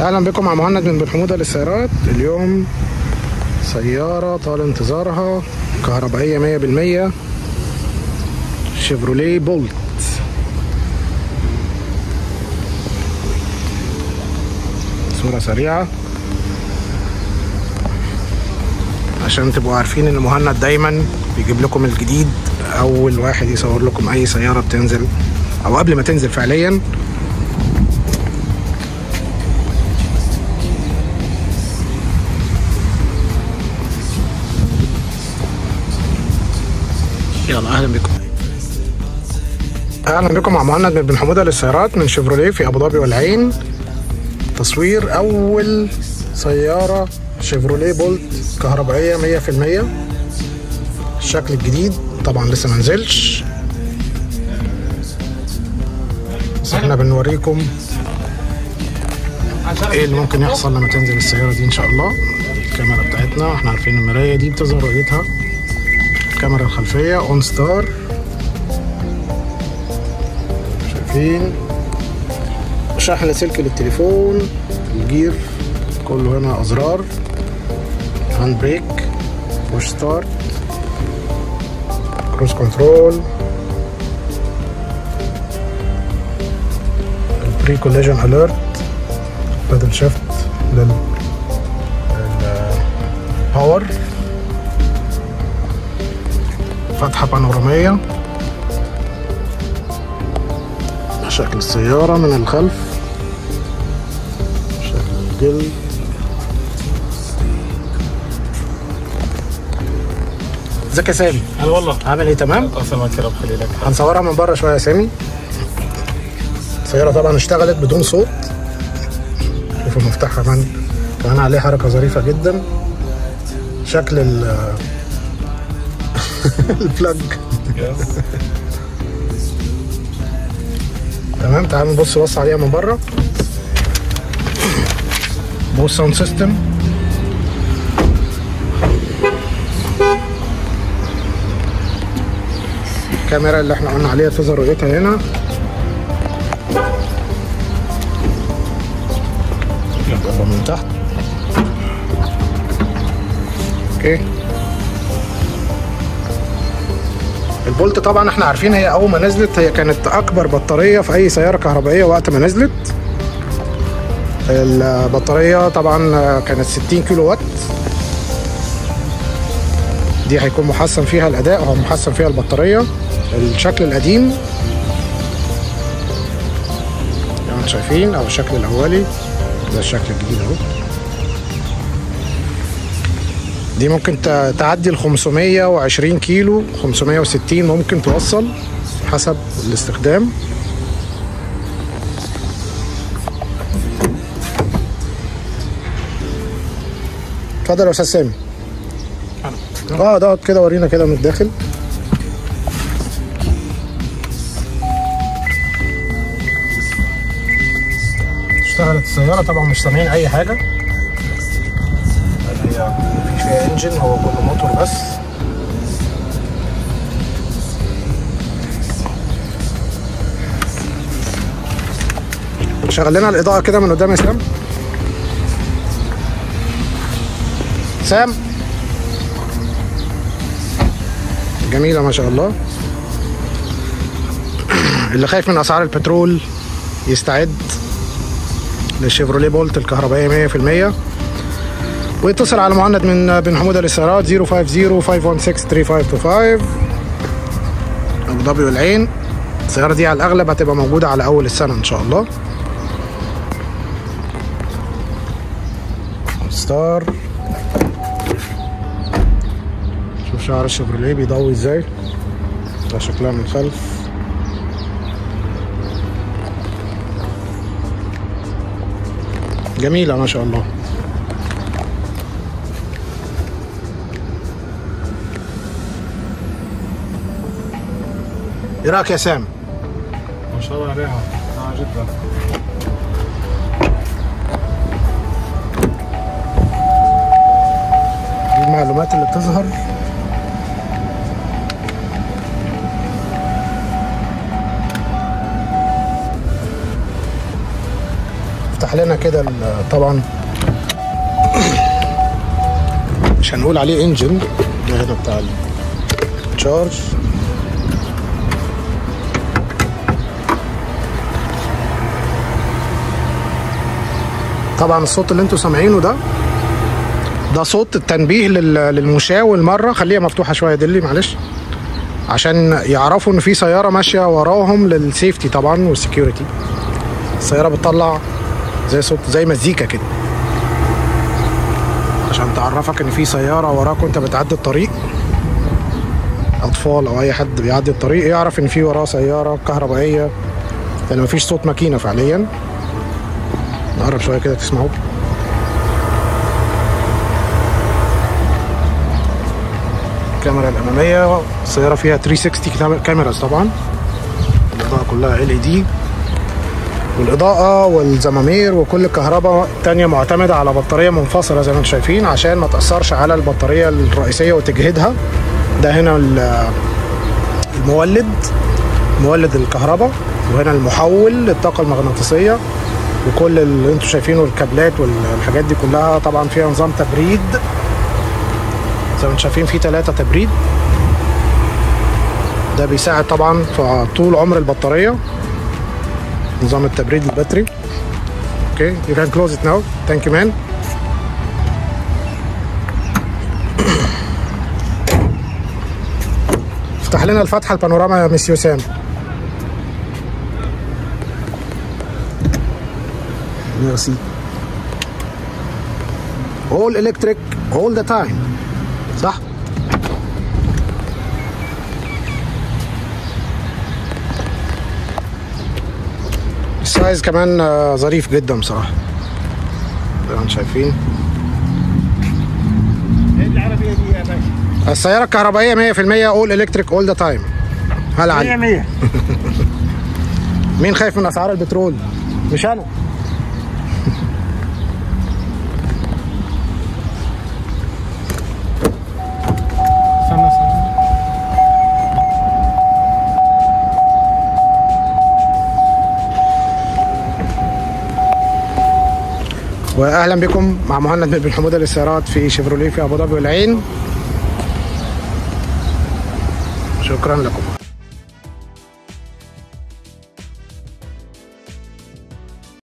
اهلا بكم مع مهند من بن حموده للسيارات اليوم سياره طال انتظارها كهربائيه 100% شيفروليه بولت صوره سريعه عشان تبقوا عارفين ان مهند دايما بيجيب لكم الجديد اول واحد يصور لكم اي سياره بتنزل او قبل ما تنزل فعليا يلا اهلا بكم اهلا بكم مع مهند من بن حموده للسيارات من شيفروليه في ابو ظبي والعين تصوير اول سياره شيفروليه بولت كهربائيه 100% الشكل الجديد طبعا لسه ما نزلش بس احنا بنوريكم ايه اللي ممكن يحصل لما تنزل السياره دي ان شاء الله الكاميرا بتاعتنا احنا عارفين المرايه دي بتظهر رؤيتها الكاميرا الخلفيه اون ستار شايفين شحن لاسلكي للتليفون الجير كله هنا ازرار هاند بريك بوش ستارت كروز كنترول البري كوليجن اليرت بادل شيفت لل باور فتحة بانورامية شكل السيارة من الخلف شكل الجلد ازيك يا سامي هلا والله عامل ايه تمام اسلمك يا رب خليلك هنصورها من بره شويه يا سامي السياره طبعا اشتغلت بدون صوت شوفوا المفتاح كمان كمان عليه حركه ظريفه جدا شكل ال البلاج تمام تعالوا نبص بص عليها من بره بوث ساوند سيستم الكاميرا اللي احنا قلنا عليها تظهر رؤيتها هنا يلا من تحت اوكي البولت طبعا احنا عارفين هي اول ما نزلت هي كانت اكبر بطاريه في اي سياره كهربائيه وقت ما نزلت البطاريه طبعا كانت 60 كيلو وات دي هيكون محسن فيها الاداء وهو محسن فيها البطاريه الشكل القديم زي ما انتم شايفين او الشكل الاولي ده الشكل الجديد اهو دي ممكن ت- تعدي ال 520 كيلو 560 ممكن توصل حسب الاستخدام اتفضل يا استاذ سامي اه ده كده ورينا كده من الداخل اشتغلت السيارة طبعا مش سامعين أي حاجة هي مفيش فيها انجن هو كله موتور بس شغل لنا الإضاءة كده من قدام يا سام سام جميلة ما شاء الله اللي خايف من أسعار البترول يستعد للشيفروليه بولت الكهربائية 100% ويتصل على مهند من بن حمودة للسيارات 050 516 3525 أبو ظبي والعين السيارة دي على الأغلب هتبقى موجودة على أول السنة إن شاء الله ستار شوف شعر الشيفروليه بيضوي ازاي ده شكلها من الخلف جميلة ما شاء الله ايه رايك يا سام؟ ما شاء الله عليها اه جدا دي المعلومات اللي بتظهر نفتح لنا كده ال- طبعا مش هنقول عليه انجن ده هنا بتاع التشارج طبعا الصوت اللي انتوا سامعينه ده ده صوت التنبيه لل- للمشاة المرة خليها مفتوحة شوية دلي معلش عشان يعرفوا ان في سيارة ماشية وراهم للسيفتي طبعا والسكيورتي السيارة بتطلع زي صوت زي مزيكا كده عشان تعرفك ان في سيارة وراك وانت بتعدي الطريق اطفال او اي حد بيعدي الطريق يعرف ان في وراه سيارة كهربائية لان مفيش صوت ماكينة فعليا نقرب شوية كده تسمعوا الكاميرا الاماميه السياره فيها 360 كام- كاميراز طبعا الاضاءه كلها ال اي دي والاضاءه والزمامير وكل الكهرباء التانية معتمده على بطاريه منفصله زي ما انتم شايفين عشان ما تاثرش على البطاريه الرئيسيه وتجهدها ده هنا ال- المولد مولد الكهرباء وهنا المحول للطاقه المغناطيسيه وكل اللي انتم شايفينه الكابلات والحاجات دي كلها طبعا فيها نظام تبريد زي ما انتم شايفين في ثلاثة تبريد ده بيساعد طبعا في طول عمر البطارية نظام التبريد الباتري اوكي you can close it now thank you man افتح لنا الفتحة البانوراما يا مسيو سام ميرسي all electric all the time صح السايز كمان آه، ظريف جدا بصراحة زي ما انتم شايفين ايه العربيه دي يا باشا؟ السيارة الكهربائية 100% all electric all the time هلا علي 100 مين خايف من اسعار البترول؟ مش انا استنى استنى واهلا بكم مع مهند بن حموده للسيارات في شيفروليه في ابو ظبي والعين شكرا لكم